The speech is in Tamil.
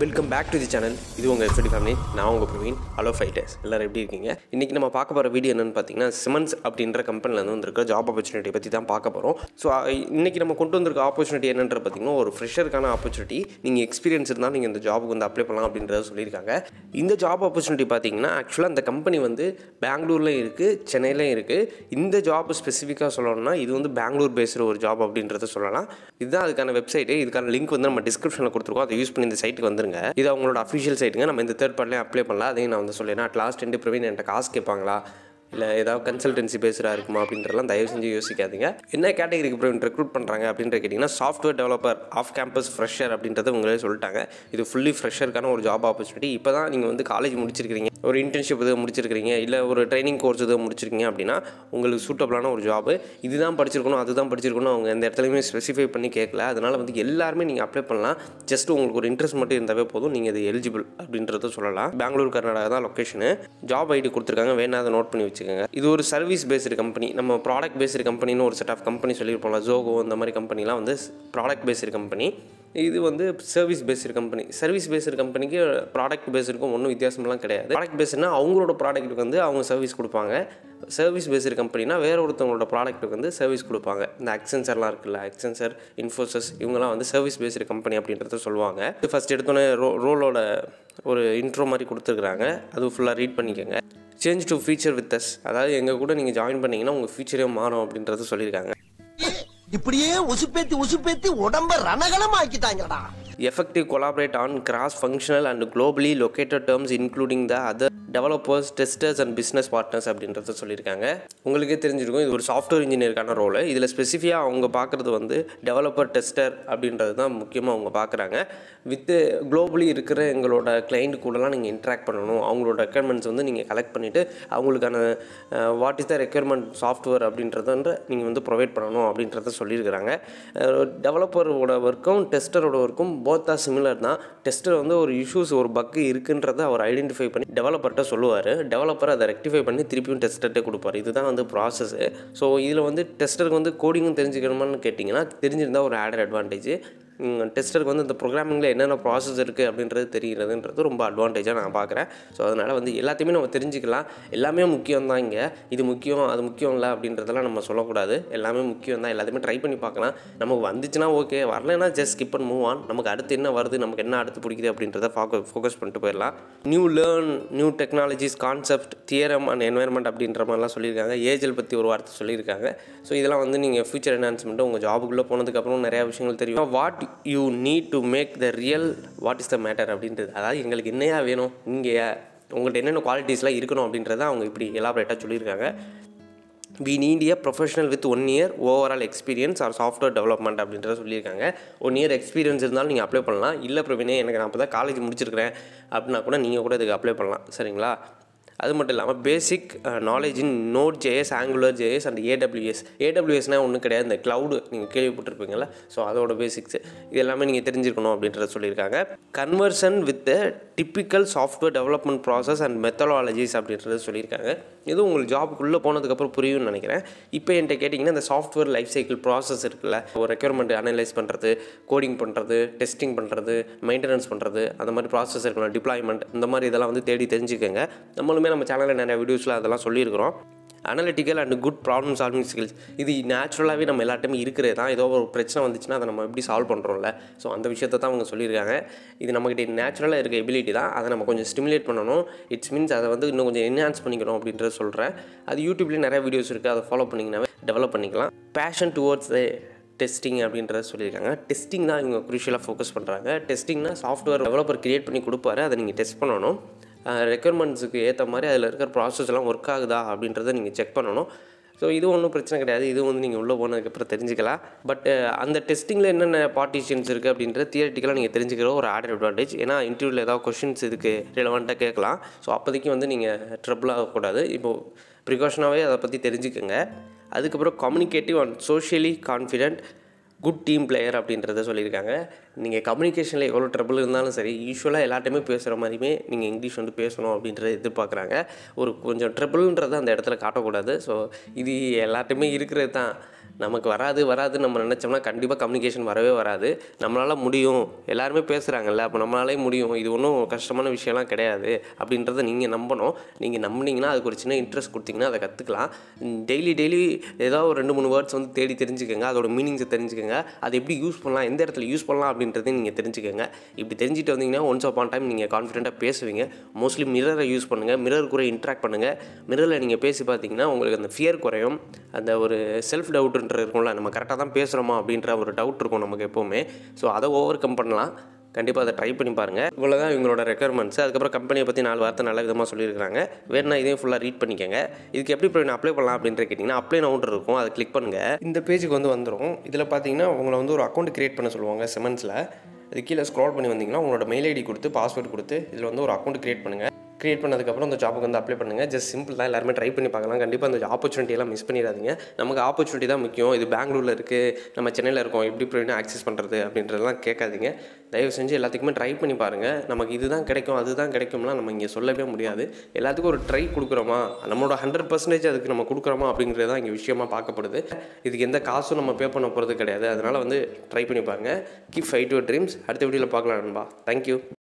welcome back to the channel இது உங்கள் எஃப்டி ஃபேமிலி நான் உங்கள் பிரவீன் ஹலோ ஃபைட்டர்ஸ் எல்லாரும் எப்படி இருக்கீங்க இன்றைக்கி நம்ம பார்க்க போகிற வீடியோ என்னென்னு பார்த்தீங்கன்னா சிமன்ஸ் அப்படின்ற கம்பெனிலேருந்து வந்திருக்க ஜாப் ஆப்பர்ச்சுனிட்டி பற்றி தான் பார்க்க போகிறோம் ஸோ இன்றைக்கி நம்ம கொண்டு வந்திருக்க ஆப்பர்ச்சுனிட்டி என்னன்ற பார்த்தீங்கன்னா ஒரு ஃப்ரெஷருக்கான ஆப்பர்ச்சுனிட்டி நீங்கள் எக்ஸ்பீரியன்ஸ் இருந்தால் நீங்கள் இந்த ஜாபுக்கு வந்து அப்ளை பண்ணலாம் அப்படின்றத சொல்லியிருக்காங்க இந்த ஜாப் ஆப்பர்ச்சுனிட்டி பார்த்தீங்கன்னா ஆக்சுவலாக அந்த கம்பெனி வந்து பெங்களூர்லேயும் இருக்குது சென்னையிலையும் இருக்குது இந்த ஜாப் ஸ்பெசிஃபிக்காக சொல்லணும்னா இது வந்து பெங்களூர் பேசுகிற ஒரு ஜாப் அப்படின்றத சொல்லலாம் இதுதான் அதுக்கான வெப்சைட்டு இதுக்கான லிங்க் வந்து நம்ம டிஸ்கிரிப்ஷனில் கொடுத்துருக்கோம் அதை யூஸ் பண்ணி இந்த சைட்டுக்கு வந்துருங்க இது அவங்களோட அஃபிஷியல் சைட்டுங்க நம்ம இந்த தேர்ட் பார்ட்லேயும் அப்ளை பண்ணலாம் அதையும் நான் வந்து சொல்லிடுறேன் அட் லாஸ்ட் ரெண்டு பிரவீன் என்கிட்ட காசு கேட்பாங்களா இல்லை ஏதாவது கன்சல்டன்சி பேசுகிறா இருக்குமா அப்படின்றலாம் தயவு செஞ்சு யோசிக்காதீங்க என்ன கேட்டகரிக்கு பிரவீன் ரெக்ரூட் பண்ணுறாங்க அப்படின்ற கேட்டிங்கன்னா software developer off campus fresher அப்படின்றத உங்களே சொல்லிட்டாங்க இது ஃபுல்லி ஃப்ரெஷருக்கான ஒரு ஜாப் ஆப்பர்ச்சுனிட்டி இப்போ தான் நீங்கள் வந்து காலேஜ் முடிச்சிருக்கிறீங்க ஒரு இன்டர்ன்ஷிப் எதுவும் முடிச்சிருக்கிறீங்க இல்லை ஒரு ட்ரைனிங் கோர்ஸ் எதுவும் முடிச்சிருக்கீங்க அப்படின்னா உங்களுக்கு சூட்டபிளான ஒரு ஜாப் இதுதான் படிச்சிருக்கணும் அதுதான் படிச்சிருக்கணும் அவங்க எந்த இடத்துலையுமே ஸ்பெசிஃபை பண்ணி கேட்கல அதனால் வந்து எல்லாருமே நீங்கள் அப்ளை பண்ணலாம் ஜஸ்ட் உங்களுக்கு ஒரு இன்ட்ரெஸ்ட் மட்டும் இருந்தாவே போதும் நீங்கள் இது எலிஜிபிள் அப்படின்றத சொல்லலாம் பெங்களூர் கர்நாடகா தான் லொக்கேஷனு ஜாப் ஐடி கொடுத்துருக்காங்க வேணா அதை நோட் பண்ணி வச்சுக்கோங்க இது ஒரு சர்வீஸ் பேஸ்டு கம்பெனி நம்ம ப்ராடக்ட் பேஸ்டு கம்பெனின்னு ஒரு செட் ஆஃப் கம்பெனி சொல்லியிருப்போம்ல ஜோகோ இந்த மாதிரி கம்பெனிலாம் வந்து ப்ராடக்ட் பேஸ்டு கம்பெனி இது வந்து service based company service based கம்பெனிக்கு ப்ராடக்ட் பேஸ்டுக்கும் ஒன்றும் வித்தியாசம்லாம் கிடையாது ப்ராடக்ட் பேஸ்டுனா அவங்களோட ப்ராடக்ட்டுக்கு வந்து அவங்க சர்வீஸ் கொடுப்பாங்க சர்வீஸ் பேஸ்டு கம்பெனினா வேற ஒருத்தவங்களோட ப்ராடக்ட்டுக்கு வந்து சர்வீஸ் கொடுப்பாங்க இந்த அக்சென்சர்லாம் இருக்குல்ல அக்சென்சர் இன்ஃபோசஸ் இவங்கெல்லாம் வந்து சர்வீஸ் பேஸ்டு கம்பெனி அப்படின்றத சொல்லுவாங்க ஃபஸ்ட் எடுத்தோன்னே ரோ ரோலோட ஒரு இன்ட்ரோ மாதிரி கொடுத்துருக்குறாங்க அது ஃபுல்லாக ரீட் பண்ணிக்கோங்க change to feature with us அதாவது எங்கள் கூட நீங்கள் ஜாயின் பண்ணிங்கன்னா உங்கள் ஃபியூச்சரே மாறும் அப்படின்றத சொல்லியிருக்காங்க இப்படியே உசுப்பேத்தி உசுப்பேத்தி உடம்ப ரணகலம் ஆக்கிட்டாங்கடா effective collaborate on cross functional and globally located terms including the other developers testers and business partners அப்படின்றத சொல்லியிருக்காங்க உங்களுக்கே தெரிஞ்சிருக்கும் இது ஒரு சாஃப்ட்வேர் இன்ஜினியருக்கான ரோல் இதில் ஸ்பெசிஃபிக்காக அவங்க பார்க்குறது வந்து டெவலப்பர் டெஸ்டர் அப்படின்றது தான் முக்கியமாக அவங்க பார்க்குறாங்க வித்து குளோபலி இருக்கிற எங்களோட கிளைண்ட் கூடலாம் நீங்கள் இன்ட்ராக்ட் பண்ணணும் அவங்களோட ரெக்குயர்மெண்ட்ஸ் வந்து நீங்கள் கலெக்ட் பண்ணிவிட்டு அவங்களுக்கான what is the requirement software அப்படின்றத நீங்கள் வந்து ப்ரொவைட் பண்ணணும் அப்படின்றத சொல்லியிருக்கிறாங்க டெவலப்பரோட ஒர்க்கும் டெஸ்டரோட ஒர்க்கும் போத் ஆர் சிமிலர் தான் டெஸ்டர் வந்து ஒரு இஷ்யூஸ் ஒரு பக்கு இருக்குன்றதை அவர் ஐடென்டிஃபை பண்ணி டெவலப்பர்கிட்ட சொல்லுவார் டெவலப்பர் அதை ரெக்டிஃபை பண்ணி திருப்பியும் டெஸ்டர்கிட்ட கொடுப்பாரு இதுதான் வந்து ப்ராசஸ்ஸு ஸோ இதில் வந்து டெஸ்டருக்கு வந்து கோடிங்கும் தெரிஞ்சுக்கணுமான்னு கேட்டிங்கன்னா தெரிஞ்சிருந்தால் ஒரு ஆடட் அட்வான்டேஜ் டெஸ்டருக்கு வந்து இந்த ப்ரோக்ராமிங்கில் என்னென்ன ப்ராசஸ் இருக்குது அப்படின்றது தெரிகிறதுன்றது ரொம்ப அட்வான்டேஜாக நான் பார்க்குறேன் ஸோ அதனால் வந்து எல்லாத்தையுமே நம்ம தெரிஞ்சுக்கலாம் எல்லாமே முக்கியம் தான் இங்கே இது முக்கியம் அது முக்கியம் இல்லை அப்படின்றதெல்லாம் நம்ம சொல்லக்கூடாது எல்லாமே முக்கியம் தான் எல்லாத்தையுமே ட்ரை பண்ணி பார்க்கலாம் நமக்கு வந்துச்சுன்னா ஓகே வரலைன்னா just skip and move on நமக்கு அடுத்து என்ன வருது நமக்கு என்ன அடுத்து பிடிக்குது அப்படின்றத ஃபோக்கஸ் ஃபோக்கஸ் பண்ணிட்டு போயிடலாம் new learn new technologies concept theorem and environment அப்படின்ற மாதிரிலாம் சொல்லியிருக்காங்க ஏஜல் பற்றி ஒரு வார்த்தை சொல்லியிருக்காங்க ஸோ இதெல்லாம் வந்து நீங்கள் ஃபியூச்சர் என்ஹான்ஸ்மெண்ட்டு உங்கள் ஜாபுக்குள்ளே போனதுக்கப்புறம் நிறையா விஷயங்கள் தெரியும் what you need to make the real what is the matter அப்படின்றது அதாவது எங்களுக்கு என்னையா வேணும் இங்கே உங்கள்கிட்ட என்னென்ன குவாலிட்டிஸ்லாம் இருக்கணும் அப்படின்றத அவங்க இப்படி எலாபரேட்டாக சொல்லியிருக்காங்க we need a professional with one year overall experience or software development அப்படின்றத சொல்லியிருக்காங்க ஒன் இயர் எக்ஸ்பீரியன்ஸ் இருந்தாலும் நீங்கள் அப்ளை பண்ணலாம் இல்லை பிரவீனே எனக்கு நான் அப்போ தான் காலேஜ் முடிச்சிருக்கிறேன் அப்படின்னா கூட நீங்கள் கூட இதுக்கு அப்ளை பண்ணலாம் சரிங்களா அது மட்டும் இல்லாமல் basic knowledge in Node JS Angular JS and AWS ஏடபிள்யூஎஸ்னால் ஒன்றும் கிடையாது இந்த க்ளவுடு நீங்கள் கேள்விப்பட்டிருப்பீங்கள்ல ஸோ அதோட பேசிக்ஸ் இது எல்லாமே நீங்கள் தெரிஞ்சிருக்கணும் அப்படின்றத சொல்லியிருக்காங்க conversion with typical software development process and methodologies அப்படின்றத சொல்லியிருக்காங்க இது உங்களுக்கு ஜாபுக்குள்ளே போனதுக்கப்புறம் புரியும்னு நினைக்கிறேன் இப்போ என்கிட்ட கேட்டிங்கன்னா இந்த சாஃப்ட்வேர் லைஃப் சைக்கிள் ப்ராசஸ் இருக்குல்ல ஒரு ரெக்யர்மெண்ட் அனலைஸ் பண்ணுறது கோடிங் பண்ணுறது டெஸ்டிங் பண்ணுறது மெயின்டெனன்ஸ் பண்ணுறது அந்த மாதிரி ப்ராசஸ் இருக்கலாம் டிப்ளாய்மெண்ட் இந்த மாதிரி இதெல்லாம் வந்து தேடி தெரிஞ்சுக்கோங்க நம்மளுமே நம்ம சேனலில் நிறைய வீடியோஸில் அதெல்லாம் சொல்லியிருக்கிறோம் analytical and good problem solving skills இது நேச்சுரலாகவே நம்ம எல்லாத்தையுமே இருக்கிறது தான் ஏதோ ஒரு பிரச்சனை வந்துச்சுன்னா அதை நம்ம எப்படி சால்வ் பண்ணுறோம்ல ஸோ அந்த விஷயத்தை தான் அவங்க சொல்லியிருக்காங்க இது நம்மக்கிட்ட நேச்சுரலாக இருக்க எபிலிட்டி தான் அதை நம்ம கொஞ்சம் ஸ்டிமுலேட் பண்ணணும் இட்ஸ் மீன்ஸ் அதை வந்து இன்னும் கொஞ்சம் என்ஹான்ஸ் பண்ணிக்கணும் அப்படின்றத சொல்கிறேன் அது யூடியூப்லேயும் நிறைய வீடியோஸ் இருக்குது அதை ஃபாலோ பண்ணிங்கனாவே டெவலப் பண்ணிக்கலாம் பேஷன் டுவோர்ட்ஸ் டெஸ்டிங் அப்படின்றத சொல்லியிருக்காங்க டெஸ்டிங் தான் இவங்க குரூஷியலாக ஃபோக்கஸ் பண்ணுறாங்க டெஸ்டிங்னா சாஃப்ட்வேர் டெவலப்பர் கிரியேட் பண்ணி கொடுப்பாரு அதை நீங்கள் டெஸ்ட் பண்ணணும் ரெக்குயர்மெண்ட்ஸுக்கு ஏற்ற மாதிரி அதில் இருக்கிற ப்ராசஸ் எல்லாம் ஒர்க் ஆகுதா அப்படின்றத நீங்கள் செக் பண்ணணும் ஸோ இது ஒன்றும் பிரச்சனை கிடையாது இது வந்து நீங்கள் உள்ளே போனதுக்கப்புறம் தெரிஞ்சுக்கலாம் பட் அந்த டெஸ்டிங்கில் என்னென்ன பார்ட்டிஷன்ஸ் இருக்குது அப்படின்ற தியரட்டிக்கலாக நீங்கள் தெரிஞ்சுக்கிற ஒரு ஆடட் அட்வான்டேஜ் ஏன்னா இன்டர்வியூவில் ஏதாவது கொஷின்ஸ் இதுக்கு ரிலவெண்ட்டாக கேட்கலாம் ஸோ அப்போதைக்கு வந்து நீங்கள் ட்ரபிள் ஆகக்கூடாது இப்போது ப்ரிகாஷனாகவே அதை பற்றி தெரிஞ்சுக்கோங்க அதுக்கப்புறம் communicative and socially confident good team player அப்படின்றத சொல்லியிருக்காங்க நீங்கள் கம்யூனிகேஷனில் எவ்வளோ ட்ரபிள் இருந்தாலும் சரி யூஸ்வலாக எல்லாட்டையுமே பேசுகிற மாதிரியுமே நீங்கள் இங்கிலீஷ் வந்து பேசணும் அப்படின்றத எதிர்பார்க்குறாங்க ஒரு கொஞ்சம் ட்ரபிள்ன்றதை அந்த இடத்துல காட்டக்கூடாது ஸோ இது எல்லாத்தையுமே இருக்கிறது தான் நமக்கு வராது வராது நம்ம நினச்சோம்னா கண்டிப்பாக கம்யூனிகேஷன் வரவே வராது நம்மளால் முடியும் எல்லாருமே பேசுகிறாங்கல்ல அப்போ நம்மளாலே முடியும் இது ஒன்றும் கஷ்டமான விஷயம்லாம் கிடையாது அப்படின்றத நீங்கள் நம்பணும் நீங்கள் நம்பினீங்கன்னா அதுக்கு ஒரு சின்ன இன்ட்ரெஸ்ட் கொடுத்தீங்கன்னா அதை கற்றுக்கலாம் டெய்லி டெய்லி ஏதாவது ஒரு ரெண்டு மூணு வேர்ட்ஸ் வந்து தேடி தெரிஞ்சுக்கோங்க அதோட மீனிங்ஸை தெரிஞ்சுக்கோங்க அதை எப்படி யூஸ் பண்ணலாம் எந்த இடத்துல யூஸ் பண்ணலாம் அப்படின்றதையும் நீங்கள் தெரிஞ்சுக்கோங்க இப்படி தெரிஞ்சுட்டு வந்தீங்கன்னா ஒன்ஸ் அப்பான் டைம் நீங்கள் கான்ஃபிடென்ட்டாக பேசுவீங்க மோஸ்ட்லி மிரரை யூஸ் பண்ணுங்கள் மிரர் கூட இன்ட்ராக்ட் பண்ணுங்கள் மிரரில் நீங்கள் பேசி பார்த்தீங்கன்னா உங்களுக்கு அந்த ஃபியர் குறையும் அந்த ஒரு செல்ஃப் டவுட்ன்ற இருக்கும்ல நம்ம கரெக்டாக தான் பேசுகிறோமா அப்படின்ற ஒரு டவுட் இருக்கும் நமக்கு எப்போவுமே ஸோ அதை ஓவர் கம் பண்ணலாம் கண்டிப்பாக அதை ட்ரை பண்ணி பாருங்கள் இவ்வளோ தான் இவங்களோட ரெக்குயர்மெண்ட்ஸ் அதுக்கப்புறம் கம்பெனியை பற்றி நாலு வார்த்தை நல்ல விதமாக சொல்லியிருக்காங்க வேணா இதையும் ஃபுல்லாக ரீட் பண்ணிக்கோங்க இதுக்கு எப்படி இப்போ அப்ளை பண்ணலாம் அப்படின்ற கேட்டிங்கன்னா அப்ளை நவுண்டர் இருக்கும் அதை கிளிக் பண்ணுங்கள் இந்த பேஜுக்கு வந்து வந்துடும் இதில் பார்த்தீங்கன்னா உங்களை வந்து ஒரு அக்கௌண்ட் கிரியேட் பண்ண சொல்லுவாங்க செமன்ஸில் அது கீழே ஸ்க்ரால் பண்ணி வந்தீங்கன்னா உங்களோட மெயில் ஐடி கொடுத்து பாஸ்வேர்டு கொடுத்து இதில் வந்து ஒரு அக்கௌண்ட் கிரியேட் பண்ணுங்கள் கிரியேட் பண்ணதுக்கப்புறம் அந்த ஜாபுக்கு வந்து அப்ளை பண்ணுங்கள் ஜஸ்ட் சிம்பிள் தான் எல்லாருமே ட்ரை பண்ணி பார்க்கலாம் கண்டிப்பாக அந்த ஆப்பர்ச்சுனிட்டி எல்லாம் மிஸ் பண்ணிடாதீங்க நமக்கு ஆப்பர்ச்சுனிட்டி தான் முக்கியம் இது பெங்களூரில் இருக்குது நம்ம சென்னையில் இருக்கோம் எப்படி போய் ஆக்சஸ் பண்ணுறது அப்படின்றதெல்லாம் கேட்காதீங்க தயவு செஞ்சு எல்லாத்துக்குமே ட்ரை பண்ணி பாருங்கள் நமக்கு இதுதான் கிடைக்கும் அதுதான் கிடைக்கும்லாம் நம்ம இங்கே சொல்லவே முடியாது எல்லாத்துக்கும் ஒரு ட்ரை கொடுக்குறோமா நம்மளோட ஹண்ட்ரட் பர்சன்டேஜ் அதுக்கு நம்ம கொடுக்குறோமா அப்படிங்கிறது தான் இங்கே விஷயமா பார்க்கப்படுது இதுக்கு எந்த காசும் நம்ம பே பண்ண போகிறது கிடையாது அதனால் வந்து ட்ரை பண்ணி பாருங்கள் கீப் ஃபைட் யுவர் ட்ரீம்ஸ் அடுத்த வீடியோவில் பார்க்கலாம் நண்பா தேங்க்யூ